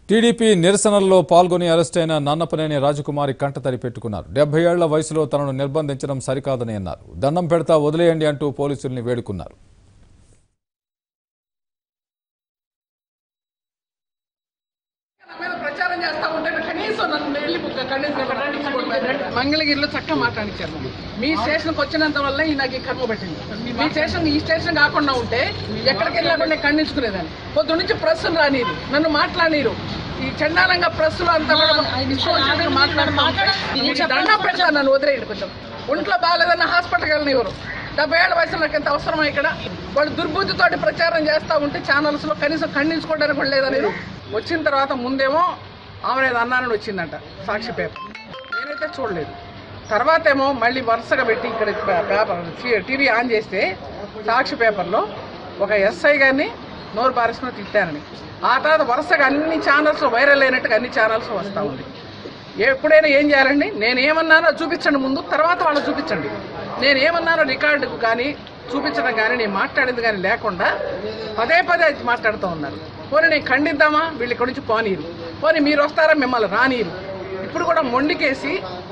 TDP నిరసనల్లో పాల్గొని అరెస్టైన నన్నపనేని రాజకుమారి కంటతడి పెట్టుకున్నారు డెబ్బై ఏళ్ల వయసులో తనను నిర్బంధించడం సరికాదని అన్నారు దండం పెడతా వదిలేయండి అంటూ పోలీసుల్ని వేడుకున్నారు నా మీద ప్రచారం చేస్తా ఉంటే కనీసం నన్ను వెళ్ళి కనీసం మంగళగిరిలో చక్కగా మాట్లాడించారు మీ స్టేషన్కి వచ్చినంత వల్ల ఈ నాకు ఈ కర్మ పెట్టింది మీ స్టేషన్ ఈ స్టేషన్ కాకుండా ఉంటే ఎక్కడికి వెళ్ళినా కూడా నేను ఖండించుకునేదాన్ని పొద్దు నుంచి ప్రెస్సులు రానిరు నన్ను మాట్లాడిరు ఈ చండాలంగా ప్రెస్సులు అంతా కూడా ఇష్టం వచ్చినట్టుగా మాట్లాడుతూ మీకు దండం పెడతాను నన్ను వదిలేయండి కొంచెం ఒంట్లో బాగాలేదన్న హాస్పిటల్కి వెళ్ళనివ్వరు డెబ్బై ఏళ్ళ వయసులో నాకు ఎంత అవసరమా ఇక్కడ వాళ్ళు దుర్బుద్ధితోటి ప్రచారం చేస్తూ ఉంటే ఛానల్స్లో కనీసం ఖండించుకోవడానికి కూడా లేదా నేను వచ్చిన తర్వాత ముందేమో ఆమె ఏదో అన్నానని వచ్చిందంట సాక్షి పేపర్ నేనైతే చూడలేదు తర్వాత ఏమో మళ్ళీ వరుసగా పెట్టి ఇక్కడ పేపర్ టీవీ ఆన్ చేస్తే సాక్షి పేపర్లో ఒక ఎస్ఐ గారిని నోరు బారేసుకుని తిట్టానని ఆ తర్వాత వరుసగా అన్ని ఛానల్స్ వైరల్ అయినట్టుగా అన్ని ఛానల్స్ వస్తూ ఉంది ఎప్పుడైనా ఏం చేయాలండి నేను ఏమన్నానో చూపించండి ముందు తర్వాత వాళ్ళు చూపించండి నేను ఏమన్నానో రికార్డుకు కానీ చూపించడం కానీ నేను మాట్లాడింది కానీ లేకుండా పదే పదే మాట్లాడుతూ ఉన్నారు పోనీ నేను ఖండిద్దామా వీళ్ళు ఇక్కడి నుంచి పోనీరు పోనీ మీరు వస్తారా మిమ్మల్ని రానీరు ఇప్పుడు కూడా మొండికేసి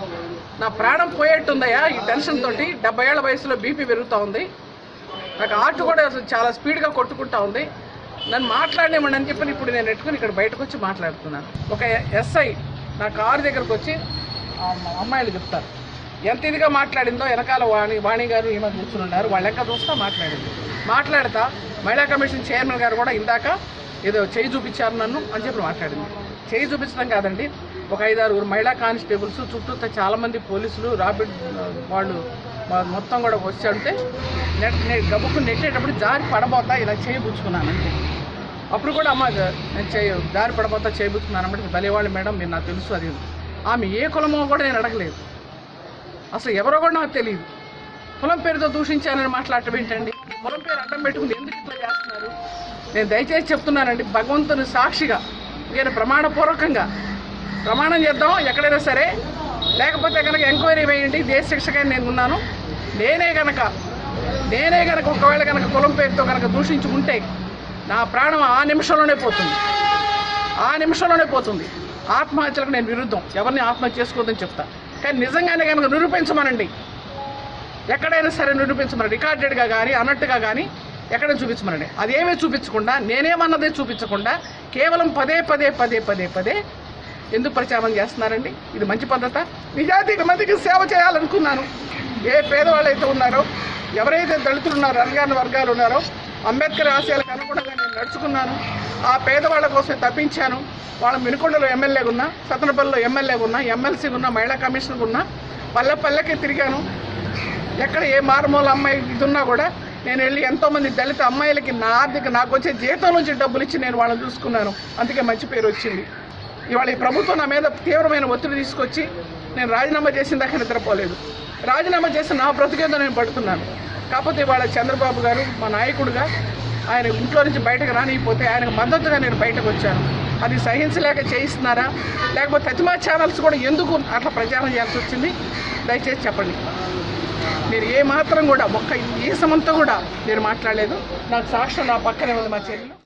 నా ప్రాణం పోయేట్టుందయ్యా ఈ టెన్షన్ తోటి డెబ్బై ఏళ్ళ వయసులో బీపీ పెరుగుతూ ఉంది నాకు హార్ట్ కూడా అసలు చాలా స్పీడ్గా కొట్టుకుంటా ఉంది నన్ను మాట్లాడేమని అని చెప్పి ఇప్పుడు నేను ఎట్టుకుని ఇక్కడ బయటకు వచ్చి మాట్లాడుతున్నాను ఒక ఎస్ఐ నా కారు దగ్గరకు వచ్చి ఆ అమ్మాయిలు చెప్తారు ఎంత ఇదిగా మాట్లాడిందో వెనకాల వాణి వాణి గారు ఈమె కూర్చుని ఉన్నారు వాళ్ళ లెక్క చూస్తా మాట్లాడింది మాట్లాడతా మహిళా కమిషన్ చైర్మన్ గారు కూడా ఇందాక ఏదో చేయి చూపించారు నన్ను అని చెప్పి మాట్లాడింది చేయి చూపించడం కాదండి ఒక ఐదారుగురు మహిళా కానిస్టేబుల్స్ చుట్టూ చాలామంది పోలీసులు రాబిడ్ వాళ్ళు వా- మొత్తం కూడా వచ్చి అంటే నెట్ నెట్ గబుక్కు నెట్టేటప్పుడు జారి పడబోతా ఇలా చేయి పుచ్చుకున్నాను అంతే అప్పుడు కూడా అమ్మ నేను చేయ దారి పడబోతా చేయబుచ్చుకున్నాను అంటే భలేవాళ్ళు మేడం మీరు నాకు తెలుసు అది ఆమె ఏ కులమో కూడా నేను అడగలేదు అసలు ఎవరో కూడా నాకు తెలియదు కులం పేరుతో దూషించానని మాట్లాడటం ఏంటండి కులం పేరు అడ్డం పెట్టుకుని ఎందుకు ఇట్లా చేస్తున్నారు నేను దయచేసి చెప్తున్నానండి భగవంతుని సాక్షిగా నేను ప్రమాణపూర్వకంగా ప్రమాణం చేద్దాం ఎక్కడైనా సరే లేకపోతే కనుక ఎంక్వైరీ వేయండి దేశ శిక్షగా నేను ఉన్నాను నేనే కనుక నేనే కనుక ఒకవేళ కనుక కులం పేరుతో కనుక దూషించుకుంటే నా ప్రాణం ఆ నిమిషంలోనే పోతుంది ఆ నిమిషంలోనే పోతుంది ఆత్మహత్యలకు నేను విరుద్ధం ఎవరిని ఆత్మహత్య చేసుకోవద్దని చెప్తా కానీ నిజంగానే కనుక నిరూపించమనండి ఎక్కడైనా సరే నిరూపించమని రికార్డెడ్గా కానీ అన్నట్టుగా కానీ ఎక్కడ చూపించమనండి అదేమీ చూపించకుండా నేనేమన్నదే చూపించకుండా కేవలం పదే పదే పదే పదే పదే ఎందుకు ప్రచారం చేస్తున్నారండి ఇది మంచి పద్ధత నిజాయితీ మందికి సేవ చేయాలనుకున్నాను ఏ పేదవాళ్ళు అయితే ఉన్నారో ఎవరైతే దళితులు ఉన్నారో రంగాన వర్గాలు ఉన్నారో అంబేద్కర్ ఆశయాలకు అనుగుణంగా నేను నడుచుకున్నాను ఆ పేదవాళ్ళ కోసం తప్పించాను వాళ్ళ మినుకొండలో ఎమ్మెల్యేగా ఉన్నా సతనపల్లిలో ఎమ్మెల్యేగా ఉన్నా ఎమ్మెల్సీగా ఉన్నా మహిళా కమిషనర్గా ఉన్నా పల్లె పల్లెకే తిరిగాను ఎక్కడ ఏ మారుమూల అమ్మాయి ఇది ఉన్నా కూడా నేను వెళ్ళి ఎంతోమంది దళిత అమ్మాయిలకి నా ఆర్థిక నాకు వచ్చే జీతం నుంచి డబ్బులు ఇచ్చి నేను వాళ్ళని చూసుకున్నాను అందుకే మంచి పేరు వచ్చింది ఇవాళ ఈ ప్రభుత్వం నా మీద తీవ్రమైన ఒత్తిడి తీసుకొచ్చి నేను రాజీనామా చేసిన దాకా నిద్రపోలేదు రాజీనామా చేసి నా బ్రతికేదో నేను పడుతున్నాను కాకపోతే ఇవాళ చంద్రబాబు గారు మా నాయకుడిగా ఆయన ఇంట్లో నుంచి బయటకు రానిపోతే ఆయనకు మద్దతుగా నేను బయటకు వచ్చాను అది సహించలేక చేయిస్తున్నారా లేకపోతే ప్రతిమా ఛానల్స్ కూడా ఎందుకు అట్లా ప్రచారం చేయాల్సి వచ్చింది దయచేసి చెప్పండి మీరు ఏ మాత్రం కూడా ఒక్క ఈ సమంతా కూడా మీరు మాట్లాడలేదు నాకు సాక్ష్యం నా పక్కనే ఉంది మా చెల్లి